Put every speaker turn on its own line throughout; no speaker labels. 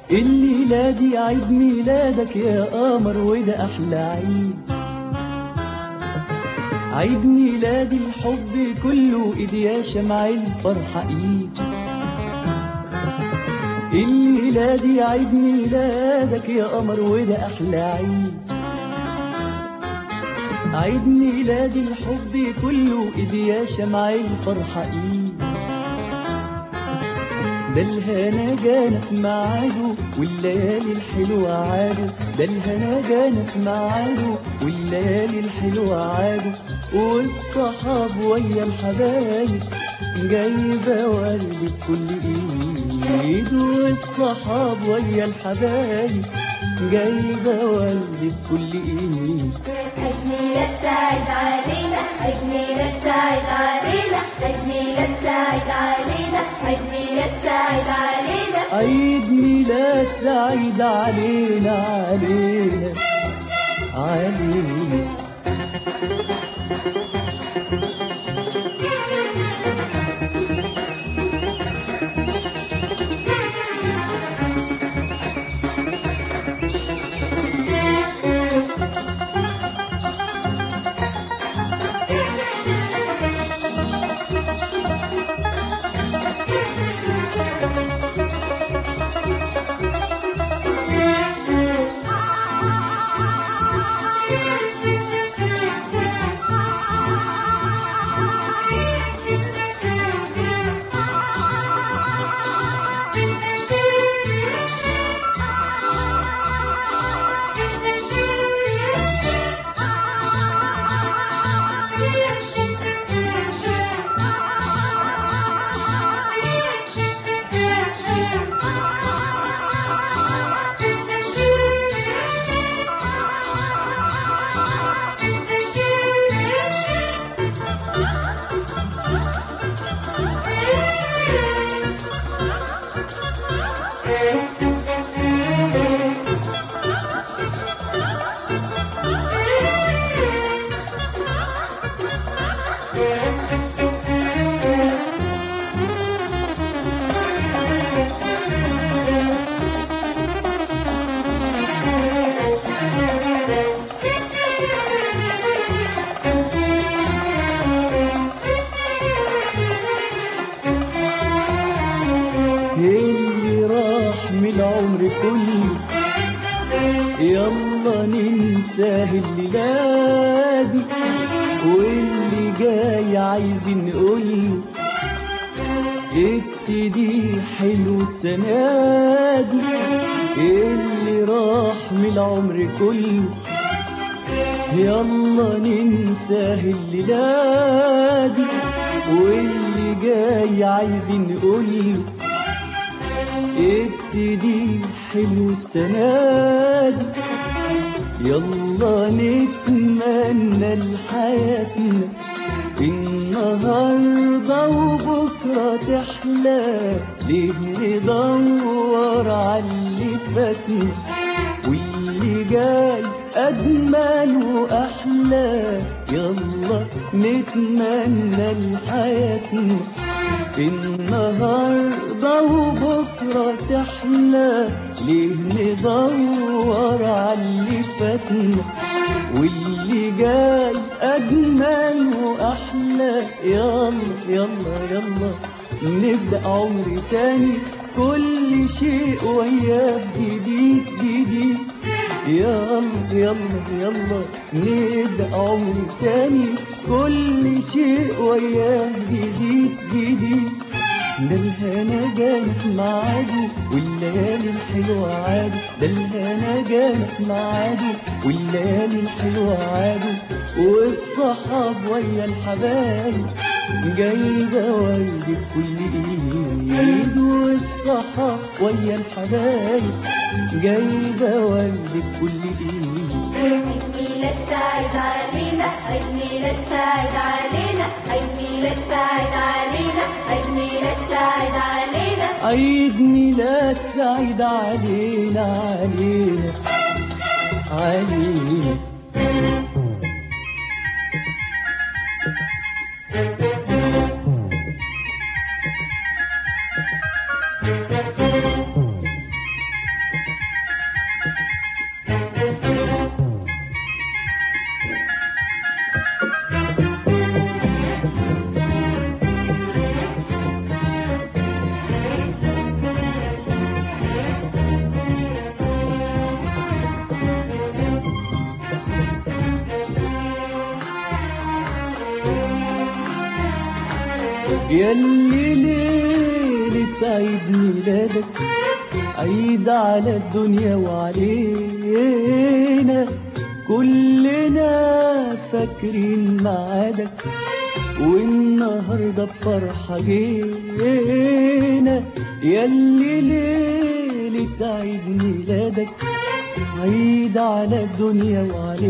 الليلة دي عيد ميلادك يا قمر وده أحلى عيد عيد ميلاد الحب كله إيد يا شمع الفرحة إيد الليلة دي عيد ميلادك يا قمر وده أحلى عيد عيد ميلاد الحب كله إيد يا شمع الفرحة إيد ده الهنا جانا في ميعاده والليالي الحلوة عاده ده الهنا جانا في ميعاده والليالي الحلوة عاده والصحاب ويا الحبايب جايبة ورد بكل ايد والصحاب ويا الحبايب جايبة ورد بكل ايد
عيد ميلاد سعيد علينا عيد ميلاد سعيد علينا عيد ميلاد سعيد علينا عيد ميلاد سعيد علينا
عيد ميلاد سعيد علينا علينا علينا اللي راح من العمر كله يلا ننساه الليلة دي واللي جاي عايزين نقوله ابتدي حلو السنة دي اللي راح من العمر كله يلا ننساه الليلة دي واللي جاي عايزين نقوله ابتدي حلو السنة دي يلا نتمنى لحياتنا النهاردة وبكرة تحلى ليه ندور على اللي فاتنا واللي جاي أجمل وأحلى يلا نتمنى لحياتنا النهاردة وبكرة تحلى ليه ندور على اللي فاتنا واللي جاي أجمل وأحلى يلا يلا يلا نبدأ عمر تاني كل شيء وياه جديد جديد يلا يلا يلا نبدأ عمر تاني كل شيء وياه جديد جديد ده الهنا جانت معاده والليالي الحلوة عاده ده الهنا جانت معاده والليالي الحلوة عاده والصحاب ويا الحبايب جايبة ورد بكل ايد والصحاب ويا الحبايب جايبة ورد بكل ايد
عيد ميلاد سعيد علينا عيد ميلاد سعيد علينا عيد ميلاد سعيد علينا عيد ميلاد سعيد علينا
عيد ميلاد سعيد علينا علينا علينا ياللي ليلة عيد ميلادك عيد على الدنيا وعلينا كلنا فاكرين ميعادك والنهارده بفرحة جينا ياللي ليلة عيد ميلادك عيد على الدنيا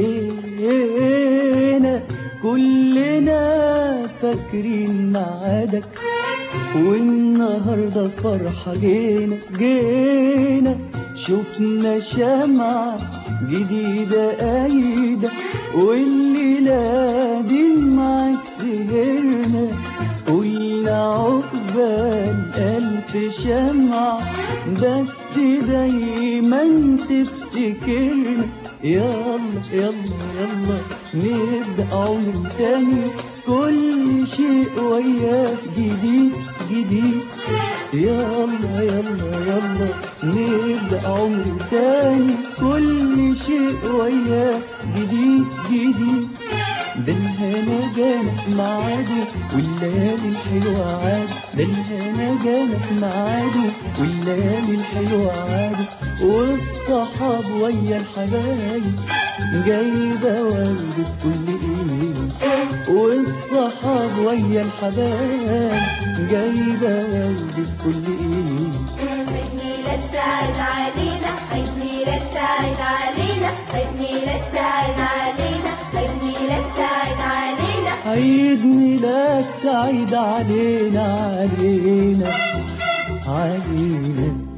وعلينا كلنا فاكرين ميعادك والنهارده فرحة جينا جينا شفنا شمعة جديدة قايدة والليلة دي معاك سهرنا قلنا عقبال ألف شمعة بس دايما تفتكرنا يلا يلا يلا نبدأ عمر تاني كل شيء وياك جديد جديد يلا يلا يلا نبدأ عمر تاني كل شيء وياك جديد جديد ده الهنا جانا في ميعاده والليالي الحلوة عاد ده الهنا جانا في ميعاده والليالي الحلوة عاد والصحاب ويا الحبايب جايبة ورد في كل ايد والصحاب ويا الحبايب جايبة ورد في كل ايد
عيد ميلاد سعيد علينا عيد ميلاد سعيد علينا عيد ميلاد سعيد علينا عيد ميلاد سعيد علينا
عيد ميلاد سعيد علينا علينا علينا